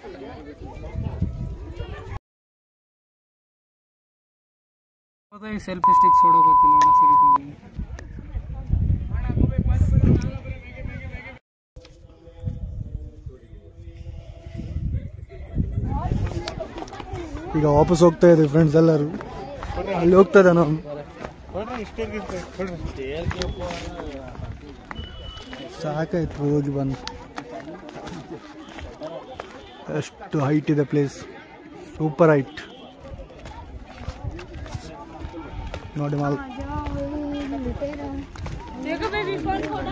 ಈಗ selfie sticks ಹೊಡೋಗೋತಿಲ್ಲ ಅಣ್ಣ ಸರಿ ಈಗ ವಾಪಸ್ ಹೋಗ್ತಾ ಇದ್ದೀವಿ ಫ್ರೆಂಡ್ಸ್ ಎಲ್ಲರೂ ಅಲ್ಲಿ ಹೋಗ್ತಾ ಇದ್ದಾನೆ ಅವನು ಸಾಕಾಯ್ತು ಹೋಗಿ ಬಂದು ಎಷ್ಟು ಹೈಟ್ ಇದೆ ಪ್ಲೇಸ್ ಸೂಪರ್ ಹೈಟ್ ನೋಡಿ ಮಾಲ್ देखो बेबी फोन खोलो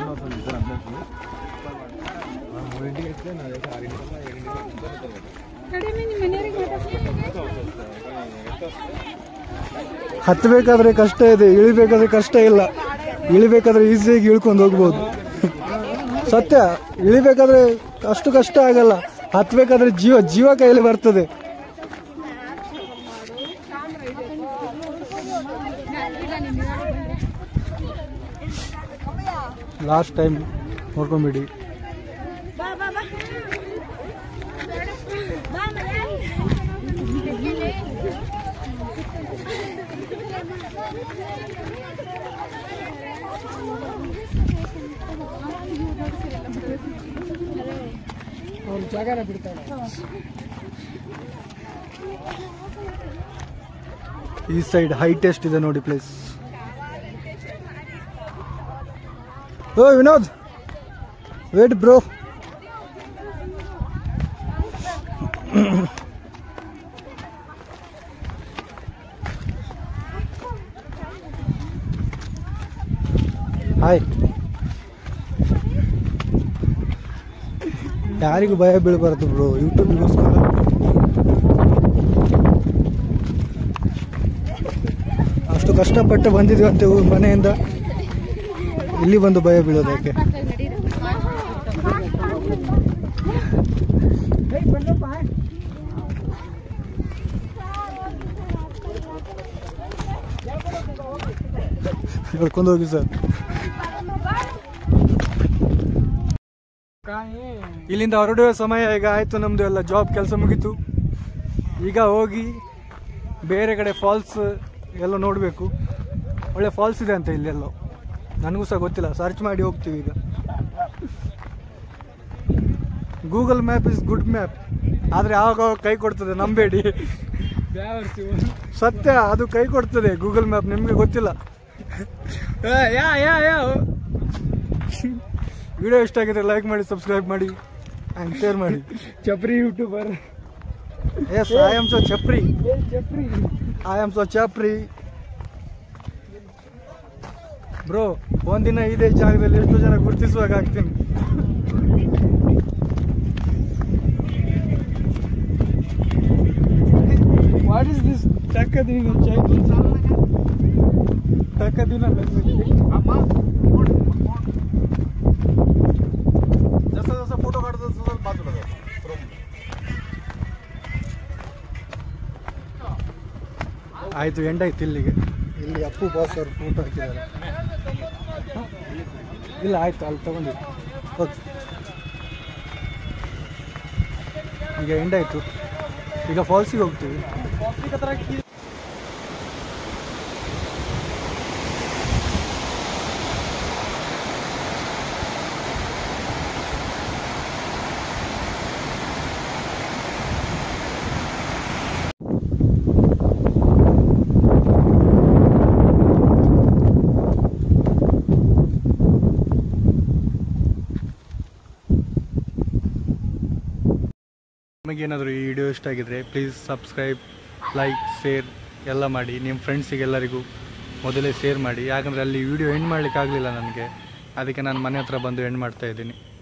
ಕಡೆ ಮನೆ ಮನೆಯವರಿಗೆ ಹತ್ತಬೇಕಾದ್ರೆ ಕಷ್ಟ ಇದೆ ಇಳಿಬೇಕಾದ್ರೆ ಕಷ್ಟ ಇಲ್ಲ ಇಳಿಬೇಕಾದ್ರೆ ಈಸಿಯಾಗಿ ಇಳ್ಕೊಂಡು ಹೋಗ್ಬೋದು ಸತ್ಯ ಇಳಿಬೇಕಾದ್ರೆ ಅಷ್ಟು ಕಷ್ಟ ಆಗಲ್ಲ ಹತ್ಬೇಕಾದ್ರೆ ಜೀವ ಜೀವ ಕೈಯಲ್ಲಿ ಬರ್ತದೆ ಲಾಸ್ಟ್ ಟೈಮ್ ನೋಡ್ಕೊಂಬಿಡಿ ಬಾ ಬಾ ಬಾ ಬಾ ಮನೆ ಅವ್ರು ಜಾಗನ ಬಿಡ್ತಾರೆ ಈ ಸೈಡ್ ಹೈಟೆಸ್ಟ್ ಇದೆ ನೋಡಿ place oh Vinod wait bro hi ಯಾರಿಗೂ ಭಯ ಬೀಳಬಾರ್ದು ಬ್ರೋ ಯೂಟ್ಯೂಬ್ಗೋಸ್ಕರ ಅಷ್ಟು ಕಷ್ಟಪಟ್ಟು ಬಂದಿದ್ವಿ ಅಂತ ಊರ್ ಮನೆಯಿಂದ ಇಲ್ಲಿ ಬಂದು ಭಯ ಬೀಳೋದಕ್ಕೆ ಹೇಳ್ಕೊಂಡು ಹೋಗಿ ಸರ್ ಇಲ್ಲಿಂದ ಹೊರಡುವ ಸಮಯ ಈಗ ಆಯ್ತು ನಮ್ದು ಎಲ್ಲ ಜಾಬ್ ಕೆಲಸ ಮುಗೀತು ಈಗ ಹೋಗಿ ಬೇರೆ ಕಡೆ ಫಾಲ್ಸ್ ಎಲ್ಲ ನೋಡಬೇಕು ಒಳ್ಳೆ ಫಾಲ್ಸ್ ಇದೆ ಅಂತ ಇಲ್ಲೆಲ್ಲೋ ನನಗೂ ಸಹ ಗೊತ್ತಿಲ್ಲ ಸರ್ಚ್ ಮಾಡಿ ಹೋಗ್ತೀವಿ ಈಗ Google map is good map ಆದರೆ ಆವಾಗ ಆವಾಗ ಕೈ ಕೊಡ್ತದೆ ನಂಬೇಡಿ ಸತ್ಯ ಅದು ಕೈ ಕೊಡ್ತದೆ ಗೂಗಲ್ ಮ್ಯಾಪ್ ನಿಮಗೆ ಗೊತ್ತಿಲ್ಲ ಯಾ ಯಾ ಯಾ ವಿಡಿಯೋ ಇಷ್ಟ ಆಗಿದ್ರೆ ಲೈಕ್ ಮಾಡಿ ಸಬ್ಸ್ಕ್ರೈಬ್ ಮಾಡಿ ಆ್ಯಂಡ್ ಶೇರ್ ಮಾಡಿ ಚಪ್ರಿ youtuber yes I am so ಚಪ್ರಿ ಚಪ್ರಿ ಐ ಆಮ್ ಸೊ ಚಾಪ್ರಿ ಬ್ರೋ ಒಂದಿನ ಇದೇ ಜಾಗದಲ್ಲಿ ಎಷ್ಟು ಜನ ಗುರುತಿಸುವಾಗ ಆಗ್ತೀನಿ ವಾಟ್ ಇಸ್ ದಿಸ್ ಟಕ್ಕದಿನ ಚೈತನ್ಯ ಟಕ್ಕದಿನ जसं जसं फोटो काढतो तसं बाजूला जा. ಆಯ್ತು ಎಂಡ್ ಆಯ್ತು ಇಲ್ಲಿಗೆ ಇಲ್ಲಿ ಅಪ್ಪು ಬಾಸ್ ಅವ್ರ ಫೋಟೋ ಹಾಕಿದ್ದಾರೆ ಇಲ್ಲ ಆಯ್ತು ಅಲ್ಲಿ ತಗೊಂಡಿದ್ದು ಓಕೆ ಈಗ ಎಂಡ್ ಆಯ್ತು ಈಗ ಫಾಲ್ಸಿಗೆ ಹೋಗ್ತೀವಿ ನಿಮಗೇನಾದರೂ ಈ ವಿಡಿಯೋ ಇಷ್ಟ ಆಗಿದ್ರೆ ಪ್ಲೀಸ್ ಸಬ್ಸ್ಕ್ರೈಬ್ ಲೈಕ್ ಶೇರ್ ಎಲ್ಲ ಮಾಡಿ ನಿಮ್ಮ ಫ್ರೆಂಡ್ಸಿಗೆಲ್ಲರಿಗೂ ಮೊದಲೇ ಶೇರ್ ಮಾಡಿ ಯಾಕಂದರೆ ಅಲ್ಲಿ ವಿಡಿಯೋ ಎಂಡ್ ಮಾಡಲಿಕ್ಕೆ ಆಗಲಿಲ್ಲ ನನಗೆ ಅದಕ್ಕೆ ನಾನು ಮನೆ ಹತ್ರ ಬಂದು ಎಂಡ್ ಮಾಡ್ತಾ ಇದ್ದೀನಿ